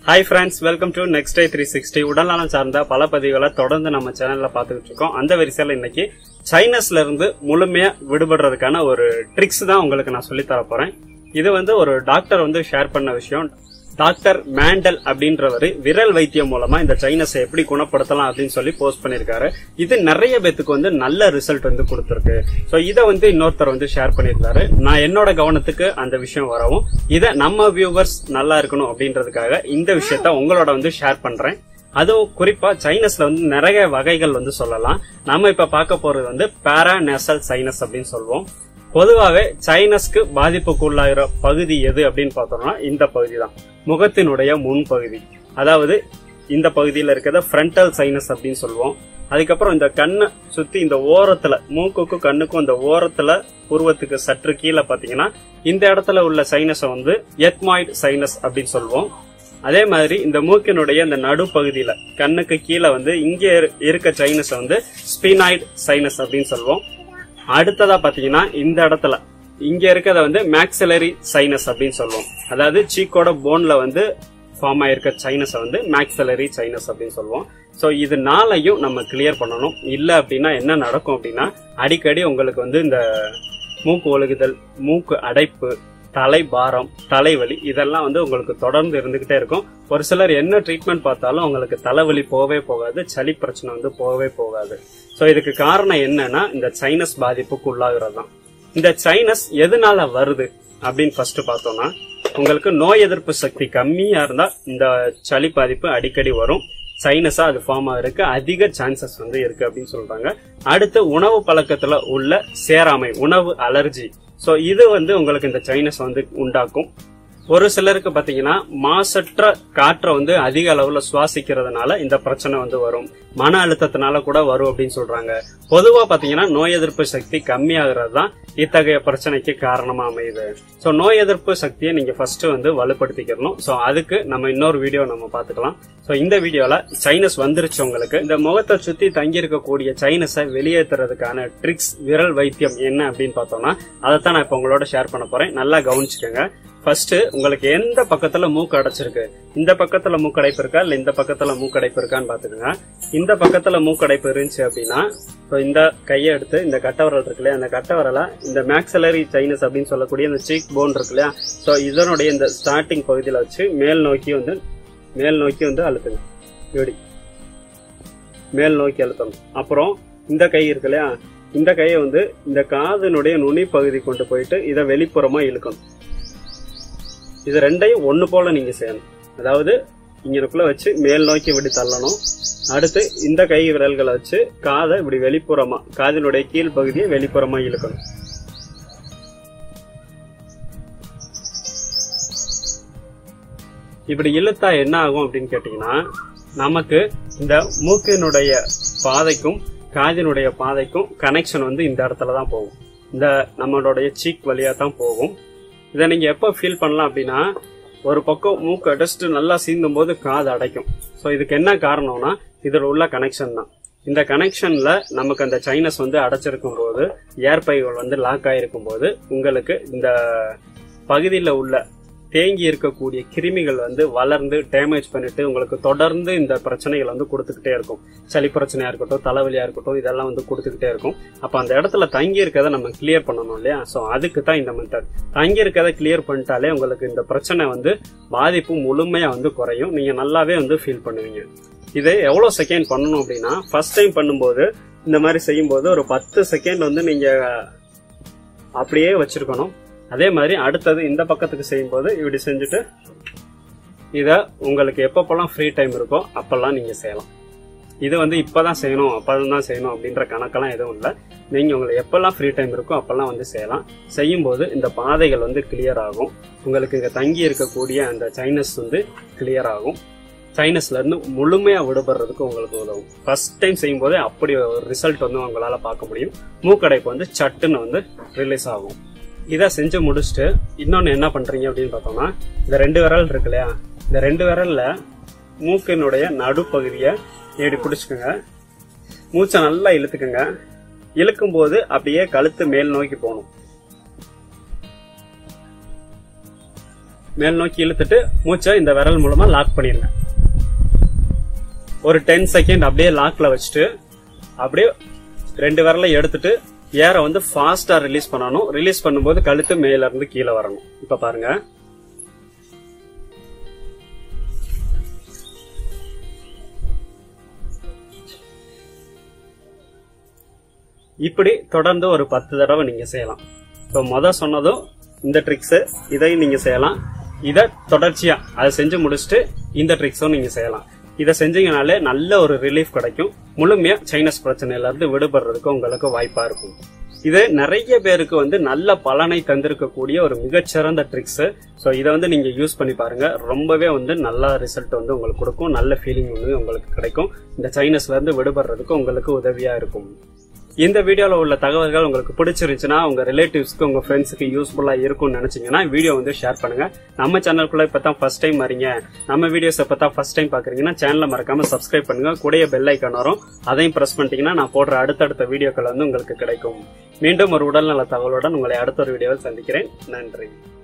hi friends welcome to next day three sixty உடல்நலம் சார்ந்த பல பதிவுகளை தொடர்ந்து நம்ம சேனல்ல பார்த்துக்கிட்டு இருக்கோம் அந்த வரிசையில் இன்னைக்கு சைனஸ்ல இருந்து முழுமையா விடுபடுறதுக்கான ஒரு ட்ரிக்ஸ் தான் உங்களுக்கு நான் சொல்லித் தர போறேன் இது வந்து ஒரு டாக்டர் வந்து ஷேர் பண்ண விஷயம் டாக்டர் மேண்டல் அப்படின்றவர் விரல் வைத்தியம் மூலமா இந்த சைனஸை எப்படி குணப்படுத்தலாம் அப்படின்னு சொல்லி போஸ்ட் பண்ணிருக்காரு இது நிறைய பேத்துக்கு வந்து நல்ல ரிசல்ட் வந்து கொடுத்துருக்கு சோ இதை வந்து இன்னொருத்தர் வந்து ஷேர் பண்ணியிருக்காரு நான் என்னோட கவனத்துக்கு அந்த விஷயம் வரவும் இதை நம்ம வியூவர்ஸ் நல்லா இருக்கணும் அப்படின்றதுக்காக இந்த விஷயத்த உங்களோட வந்து ஷேர் பண்றேன் அதுவும் குறிப்பா சைனஸ்ல வந்து நிறைய வகைகள் வந்து சொல்லலாம் நம்ம இப்ப பார்க்க போறது வந்து பாராநேசல் சைனஸ் அப்படின்னு சொல்லுவோம் பொதுவாகவே சைனஸ்க்கு பாதிப்புக்குள்ளாகிற பகுதி எது அப்படின்னு பார்த்தோம்னா இந்த பகுதி தான் முகத்தினுடைய முன்பகுதி அதாவது இந்த பகுதியில் இருக்கிறத ஃப்ரண்டல் சைனஸ் அப்படின்னு சொல்லுவோம் அதுக்கப்புறம் இந்த கண்ணை சுத்தி இந்த ஓரத்துல மூக்குக்கும் கண்ணுக்கும் இந்த ஓரத்துல புருவத்துக்கு சற்று கீழே பாத்தீங்கன்னா இந்த இடத்துல உள்ள சைனஸை வந்து எத்மாய்டு சைனஸ் அப்படின்னு சொல்லுவோம் அதே மாதிரி இந்த மூக்கினுடைய இந்த நடுப்பகுதியில கண்ணுக்கு கீழே வந்து இங்க இரு- இருக்க சைனஸை வந்து ஸ்பினாய்டு சைனஸ் அப்படின்னு சொல்லுவோம் அடுத்ததா பாத்தீங்கன்னா இந்த இடத்துல இங்க இருக்கிறத வந்து மேக்ஸிலரி சைனஸ் அப்படின்னு சொல்லுவோம் அதாவது சீக்கோட போன்ல வந்து ஃபார்ம் ஆயிருக்க சைனஸை வந்து மேக்ஸிலரி சைனஸ் அப்படின்னு சொல்லுவோம் ஸோ இது நாளையும் நம்ம கிளியர் பண்ணணும் இல்லை அப்படின்னா என்ன நடக்கும் அப்படின்னா அடிக்கடி உங்களுக்கு வந்து இந்த மூக்கு ஒழுகுதல் மூக்கு அடைப்பு தலை பாரம் தலைவலி இதெல்லாம் வந்து உங்களுக்கு தொடர்ந்து இருந்துகிட்டே இருக்கும் ஒரு சிலர் என்ன ட்ரீட்மெண்ட் பார்த்தாலும் உங்களுக்கு தலைவலி போகவே போகாது சளி பிரச்சனை வந்து போகவே போகாது ஸோ இதுக்கு காரணம் என்னன்னா இந்த சைனஸ் பாதிப்புக்கு உள்ளாகிறது தான் இந்த சைனஸ் எதனால வருது அப்படின்னு ஃபர்ஸ்ட் பார்த்தோம்னா உங்களுக்கு நோய் எதிர்ப்பு சக்தி கம்மியா இருந்தா இந்த சளி பாதிப்பு அடிக்கடி வரும் சைனஸா அது ஃபார்ம் ஆகிறதுக்கு அதிக சான்சஸ் வந்து இருக்கு அப்படின்னு சொல்றாங்க அடுத்து உணவு பழக்கத்துல உள்ள சேராமை உணவு அலர்ஜி சோ இது வந்து உங்களுக்கு இந்த சைனஸ் வந்து உண்டாக்கும் ஒரு சிலருக்கு பாத்தீங்கன்னா மாசற்ற காற்றை வந்து அதிக அளவுல சுவாசிக்கிறதுனால இந்த பிரச்சனை வந்து வரும் மன அழுத்தத்தினால கூட வரும் அப்படின்னு சொல்றாங்க பொதுவா பாத்தீங்கன்னா நோய் எதிர்ப்பு சக்தி கம்மியாகிறது தான் இத்தகைய பிரச்சனைக்கு காரணமா அமையுது சோ நோய் எதிர்ப்பு சக்தியை நீங்க ஃபர்ஸ்ட் வந்து வலுப்படுத்திக்கிறணும் சோ அதுக்கு நம்ம இன்னொரு வீடியோ நம்ம பாத்துக்கலாம் சோ இந்த வீடியோல சைனஸ் வந்துருச்சு உங்களுக்கு இந்த முகத்தை சுத்தி தங்கி இருக்கக்கூடிய சைனஸை வெளியேற்றுறதுக்கான ட்ரிக்ஸ் விரல் வைத்தியம் என்ன அப்படின்னு பார்த்தோம்னா அதைத்தான் நான் இப்ப உங்களோட ஷேர் பண்ண போறேன் நல்லா கவனிச்சுக்கோங்க ஃபர்ஸ்ட் உங்களுக்கு எந்த பக்கத்துல மூக்கு அடைச்சிருக்கு இந்த பக்கத்துல மூக்கடைப்பு இருக்கா இல்ல இந்த பக்கத்துல மூக்கடைப்பு இருக்கான்னு பாத்துக்கோங்க இந்த பக்கத்துல மூக்கடைப்பு இருந்துச்சு அப்படின்னா இப்போ இந்த கையை எடுத்து இந்த கட்டவரல் இருக்கு இல்லையா அந்த கட்டவரலை இந்த மேக்ஸலரி சைனஸ் அப்படின்னு சொல்லக்கூடிய இந்த சீக் போன் இருக்கு இல்லையா ஸோ இதனுடைய இந்த ஸ்டார்டிங் பகுதியில வச்சு மேல் நோக்கி வந்து மேல் நோக்கி வந்து அழுத்துங்க இப்படி மேல் நோக்கி அழுத்தணும் அப்புறம் இந்த கை இருக்கு இல்லையா இந்த கையை வந்து இந்த காதினுடைய நுனி பகுதி கொண்டு போயிட்டு இதை வெளிப்புறமா இழுக்கணும் இது ரெண்டையும் ஒண்ணு போல நீங்க செய்யணும் அதாவது இங்கனுக்குள்ள வச்சு மேல் நோக்கி இப்படி தள்ளணும் அடுத்து இந்த கை விரல்களை வச்சு காதை இப்படி வெளிப்புறமா காதினுடைய கீழ் பகுதியை வெளிப்புறமா இழுக்கணும் இப்படி இழுத்தா என்ன ஆகும் அப்படின்னு கேட்டீங்கன்னா நமக்கு இந்த மூக்கினுடைய பாதைக்கும் காதினுடைய பாதைக்கும் கனெக்ஷன் வந்து இந்த இடத்துல தான் போகும் இந்த நம்மளுடைய சீக் வழியா தான் போகும் இதை நீங்க எப்ப ஃபீல் பண்ணலாம் அப்படின்னா ஒரு பக்கம் மூக்கு அடைச்சிட்டு நல்லா சீந்தும் போது காது அடைக்கும் ஸோ இதுக்கு என்ன காரணம்னா இதில் உள்ள கனெக்ஷன் தான் இந்த கனெக்ஷன்ல நமக்கு அந்த சைனஸ் வந்து அடைச்சிருக்கும் போது ஏர்பைகள் வந்து லாக் ஆயிருக்கும் போது உங்களுக்கு இந்த பகுதியில் உள்ள தேங்கி இருக்கக்கூடிய கிருமிகள் வந்து வளர்ந்து டேமேஜ் பண்ணிட்டு உங்களுக்கு தொடர்ந்து இந்த பிரச்சனைகள் வந்து கொடுத்துக்கிட்டே இருக்கும் சளி பிரச்சனையா இருக்கட்டும் தலைவலியா இருக்கட்டும் இதெல்லாம் வந்து கொடுத்துக்கிட்டே இருக்கும் அப்ப அந்த இடத்துல தங்கி இருக்கதை நம்ம கிளியர் பண்ணணும் இல்லையா சோ அதுக்கு தான் இந்த மெத்தட் தங்கி இருக்கதை கிளியர் பண்ணிட்டாலே உங்களுக்கு இந்த பிரச்சனை வந்து பாதிப்பு முழுமையா வந்து குறையும் நீங்க நல்லாவே வந்து ஃபீல் பண்ணுவீங்க இது எவ்வளவு செகண்ட் பண்ணணும் அப்படின்னா ஃபர்ஸ்ட் டைம் பண்ணும்போது இந்த மாதிரி செய்யும்போது ஒரு பத்து செகண்ட் வந்து நீங்க அப்படியே வச்சிருக்கணும் அதே மாதிரி அடுத்தது இந்த பக்கத்துக்கு செய்யும்போது இப்படி செஞ்சுட்டு இதை உங்களுக்கு எப்பப்பெல்லாம் ஃப்ரீ டைம் இருக்கோ அப்பெல்லாம் நீங்க செய்யலாம் இது வந்து இப்பதான் செய்யணும் அப்பதான் செய்யணும் அப்படின்ற கணக்கெல்லாம் எதுவும் இல்லை நீங்க உங்களுக்கு எப்பெல்லாம் ஃப்ரீ டைம் இருக்கோ அப்பெல்லாம் வந்து செய்யலாம் செய்யும்போது இந்த பாதைகள் வந்து கிளியர் ஆகும் உங்களுக்கு இங்க தங்கி இருக்கக்கூடிய அந்த சைனஸ் வந்து கிளியர் ஆகும் சைனஸ்ல இருந்து முழுமையா விடுபடுறதுக்கு உங்களுக்கு உதவும் ஃபர்ஸ்ட் டைம் செய்யும் போதே அப்படி ஒரு ரிசல்ட் வந்து உங்களால பார்க்க முடியும் மூக்கடைப்பு வந்து சட்டுன்னு வந்து ரிலீஸ் ஆகும் இதை செஞ்சு முடிச்சுட்டு இன்னொன்னு என்ன பண்றீங்க அப்படின்னு பார்த்தோம்னா இந்த ரெண்டு விரல் இருக்கு இல்லையா இந்த ரெண்டு விரல்ல மூக்கினுடைய நடுப்பகுதியை இப்படி பிடிச்சுக்கோங்க மூச்சை நல்லா இழுத்துக்குங்க இழுக்கும் போது அப்படியே கழுத்து மேல் நோக்கி போகணும் மேல் நோக்கி இழுத்துட்டு மூச்சை இந்த விரல் மூலமா லாக் பண்ணிருங்க ஒரு டென் செகண்ட் அப்படியே லாக்ல வச்சுட்டு அப்படியே ரெண்டு விரலை எடுத்துட்டு ஏரை வந்து ஃபாஸ்டா ரிலீஸ் பண்ணணும் ரிலீஸ் பண்ணும்போது கழுத்து மேல இருந்து கீழே வரணும் இப்ப பாருங்க இப்படி தொடர்ந்து ஒரு பத்து தடவை நீங்க செய்யலாம் இப்போ முத சொன்னதும் இந்த ட்ரிக்ஸ் இதையும் நீங்க செய்யலாம் இதை தொடர்ச்சியா அதை செஞ்சு முடிச்சுட்டு இந்த ட்ரிக்ஸும் நீங்க செய்யலாம் இதை செஞ்சீங்கனாலே நல்ல ஒரு ரிலீஃப் கிடைக்கும் முழுமையா சைனஸ் பிரச்சனையில இருந்து விடுபடுறதுக்கு உங்களுக்கு வாய்ப்பா இருக்கும் இது நிறைய பேருக்கு வந்து நல்ல பலனை தந்திருக்கக்கூடிய ஒரு மிகச்சிறந்த ட்ரிக்ஸ் ஸோ இதை வந்து நீங்க யூஸ் பண்ணி பாருங்க ரொம்பவே வந்து நல்ல ரிசல்ட் வந்து உங்களுக்கு கொடுக்கும் நல்ல ஃபீலிங் வந்து உங்களுக்கு கிடைக்கும் இந்த சைனஸ்ல இருந்து விடுபடுறதுக்கு உங்களுக்கு உதவியா இருக்கும் இந்த வீடியோல உள்ள தகவல்கள் உங்களுக்கு பிடிச்சிருந்துச்சுன்னா உங்க ரிலேட்டிவ்ஸ்க்கு உங்க ஃப்ரெண்ட்ஸுக்கு யூஸ்ஃபுல்லா இருக்கும்னு நினைச்சீங்கன்னா வீடியோ வந்து ஷேர் பண்ணுங்க நம்ம சேனலுக்குள்ள இப்பதான் ஃபர்ஸ்ட் டைம் வரீங்க நம்ம வீடியோஸ் இப்பதான் ஃபர்ஸ்ட் டைம் பாக்குறீங்கன்னா சேனலை மறக்காம சப்ஸ்கிரைப் பண்ணுங்க கூடயே பெல் ஐக்கான் வரும் அதையும் பிரஸ் பண்ணிட்டீங்கன்னா நான் போடுற அடுத்தடுத்த வீடியோக்கள் வந்து உங்களுக்கு கிடைக்கும் மீண்டும் ஒரு உடல்நல தகவலுடன் உங்களை அடுத்த ஒரு வீடியோவில் சந்திக்கிறேன் நன்றி